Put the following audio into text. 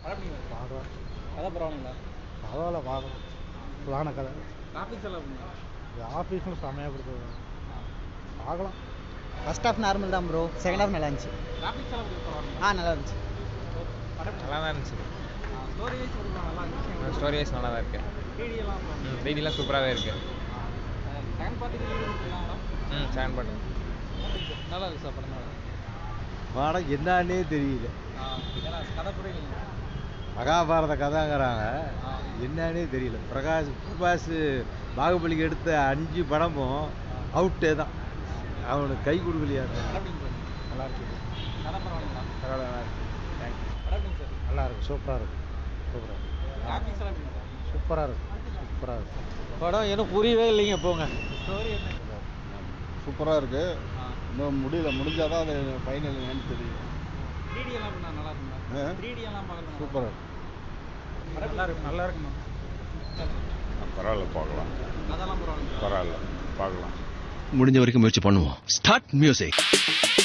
பரவாயில்லைங்களா பார்க்கலாம் கதை பரவாயில்லைங்களா பரவாயில்ல பார்க்கலாம் புராண கதை கிராஃபிக்ஸ் எல்லாம் எப்படிங்களா இது ஆஃபீஸில் செமையாக கொடுத்துருக்காங்க பார்க்கலாம் ஃபர்ஸ்ட் ஹாஃப் நார்மல் தான் ப்ரோ செகண்ட் ஹாஃப் நல்லா இருந்துச்சு கிராஃபிக்ஸ் எல்லாம் எப்படி பரவாயில்லைங்களா ஆ நல்லா இருந்துச்சு படம் நல்லா தான் இருந்துச்சு ஸ்டோரி வைஸ் கொடுக்கலாம் நல்லா இருந்துச்சு ஸ்டோரி வைஸ் நல்லா தான் இருக்கு த்ரீடி எல்லாம் ம் த்ரீடிலாம் சூப்பராகவே இருக்கு செகண்ட் பார்ட்டி கொடுக்கலாம் ம் செகண்ட் பாட்டு நல்லா இருக்கு சார் படம் நல்லா இருக்கு. படம் என்னன்னே தெரியல ஆ, ஏன்னா கதை புரியலைங்க மகாபாரத கதைங்கிறாங்க ஆ. என்னன்னே தெரியல பிரகாஷ் பிரபாஸ் பாகுபலிக்கு எடுத்த அஞ்சு படமும் அவுட்டே தான் அவனுக்கு கை கொடுக்கலையா படம் எப்படிங்க சார் நல்லா இருக்குது கதை பரவாயில்லைங்களா பரவாயில்ல நல்லா இருக்கு தேங்க்யூ படம் எப்படிங்க சார் நல்லா இருக்கு சூப்பராக இருக்கு சூப்பராக கிராஃபிக்ஸ் எல்லாம் எப்படிங்க சார் சூப்பராக இருக்கு சூப்பராக இருக்கு படம் இன்னும் புரியவே இல்லைங்க போங்க ஸ்டோரி என்ன சூப்பராக இருக்கு ஆ இன்னும் முடியல முடிஞ்சாதான் அது ஃபைனல் என்னன்னு தெரியும் த்ரீ எல்லாம் எப்படிண்ணா நல்லா இருக்குங்களா ஆ? த்ரீ எல்லாம் பார்க்கலாம் சூப்பராக இருக்கு படம் நல்லா இருக்கு நல்லா இருக்குண்ணா பரவாயில்ல பார்க்கலாம் அதெல்லாம் பரவாயில்லைங்களா பரவாயில்ல பார்க்கலாம் முடிஞ்ச வரைக்கும் முயற்சி பண்ணுவோம் ஸ்டார்ட் மியூசிக்